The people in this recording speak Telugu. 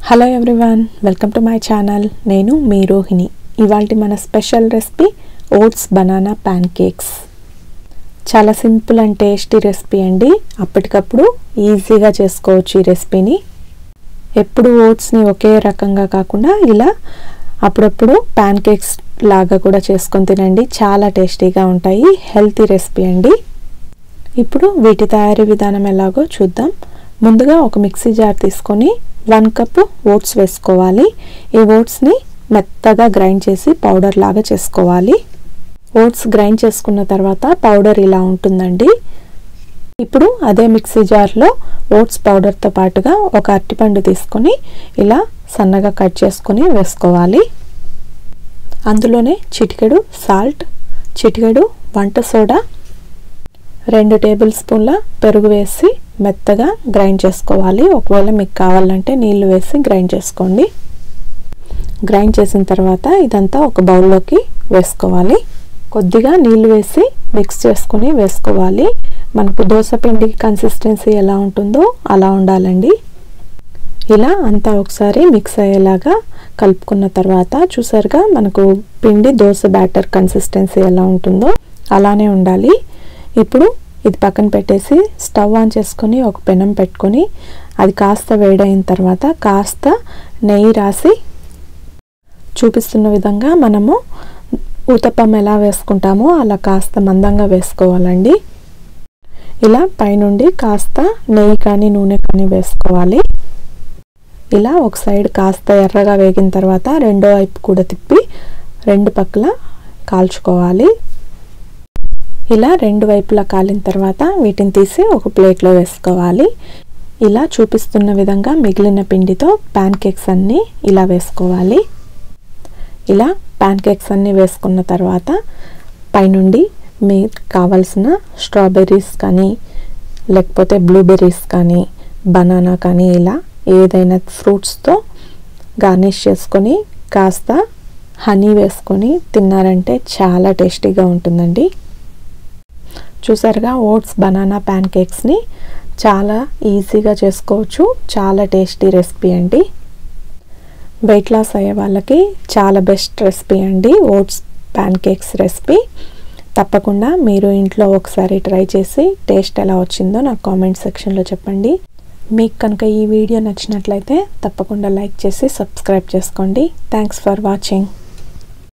hello everyone welcome to my channel నేను మీ రోహిణి ఇవాళ మన special recipe oats banana pancakes చాలా సింపుల్ అండ్ టేస్టీ రెసిపీ అండి అప్పటికప్పుడు ఈజీగా చేసుకోవచ్చు ఈ రెసిపీని ఎప్పుడు ఓట్స్ని ఒకే రకంగా కాకుండా ఇలా అప్పుడప్పుడు ప్యాన్ కేక్స్ లాగా కూడా చేసుకొని తినండి చాలా టేస్టీగా ఉంటాయి హెల్తీ రెసిపీ అండి ఇప్పుడు వీటి తయారీ విధానం ఎలాగో చూద్దాం ముందుగా ఒక మిక్సీ జార్ తీసుకొని వన్ కప్ ఓట్స్ వేసుకోవాలి ఈ ఓట్స్ని మెత్తగా గ్రైండ్ చేసి పౌడర్ లాగా చేసుకోవాలి ఓట్స్ గ్రైండ్ చేసుకున్న తర్వాత పౌడర్ ఇలా ఉంటుందండి ఇప్పుడు అదే మిక్సీ జార్లో ఓట్స్ పౌడర్తో పాటుగా ఒక అరటిపండు తీసుకొని ఇలా సన్నగా కట్ చేసుకొని వేసుకోవాలి అందులోనే చిటికెడు సాల్ట్ చిటికెడు వంట సోడా రెండు టేబుల్ స్పూన్ల పెరుగు వేసి మెత్తగా గ్రైండ్ చేసుకోవాలి ఒకవేళ మీకు కావాలంటే నీళ్లు వేసి గ్రైండ్ చేసుకోండి గ్రైండ్ చేసిన తర్వాత ఇదంతా ఒక బౌల్లోకి వేసుకోవాలి కొద్దిగా నీళ్లు వేసి మిక్స్ చేసుకొని వేసుకోవాలి మనకు దోశ పిండి కన్సిస్టెన్సీ ఎలా ఉంటుందో అలా ఉండాలండి ఇలా అంతా ఒకసారి మిక్స్ అయ్యేలాగా కలుపుకున్న తర్వాత చూసారుగా మనకు పిండి దోశ బ్యాటర్ కన్సిస్టెన్సీ ఎలా ఉంటుందో అలానే ఉండాలి ఇప్పుడు ఇది పక్కన పెట్టేసి స్టవ్ ఆన్ చేసుకొని ఒక పెనం పెట్టుకొని అది కాస్త వేడైన తర్వాత కాస్త నెయ్యి రాసి చూపిస్తున్న విధంగా మనము ఊతప్పం ఎలా వేసుకుంటామో అలా కాస్త మందంగా వేసుకోవాలండి ఇలా పైనుండి కాస్త నెయ్యి కానీ నూనె కానీ వేసుకోవాలి ఇలా ఒక సైడ్ కాస్త ఎర్రగా వేగిన తర్వాత రెండో వైపు కూడా తిప్పి రెండు పక్కల కాల్చుకోవాలి ఇలా రెండు వైపులా కాలిన తర్వాత వీటిని తీసి ఒక ప్లేట్లో వేసుకోవాలి ఇలా చూపిస్తున్న విధంగా మిగిలిన పిండితో ప్యాన్ కేక్స్ అన్నీ ఇలా వేసుకోవాలి ఇలా ప్యాన్ కేక్స్ అన్నీ వేసుకున్న తర్వాత పైనుండి మీకు కావలసిన స్ట్రాబెర్రీస్ కానీ లేకపోతే బ్లూబెర్రీస్ కానీ బనానా కానీ ఇలా ఏదైనా ఫ్రూట్స్తో గార్నిష్ చేసుకొని కాస్త హనీ వేసుకొని తిన్నారంటే చాలా టేస్టీగా ఉంటుందండి చూసారుగా ఓట్స్ బనానా ప్యాన్ కేక్స్ని చాలా ఈజీగా చేసుకోవచ్చు చాలా టేస్టీ రెసిపీ అండి వెయిట్ లాస్ అయ్యే వాళ్ళకి చాలా బెస్ట్ రెసిపీ అండి ఓట్స్ ప్యాన్ కేక్స్ రెసిపీ తప్పకుండా మీరు ఇంట్లో ఒకసారి ట్రై చేసి టేస్ట్ ఎలా వచ్చిందో నాకు కామెంట్ సెక్షన్లో చెప్పండి మీకు కనుక ఈ వీడియో నచ్చినట్లయితే తప్పకుండా లైక్ చేసి సబ్స్క్రైబ్ చేసుకోండి థ్యాంక్స్ ఫర్ వాచింగ్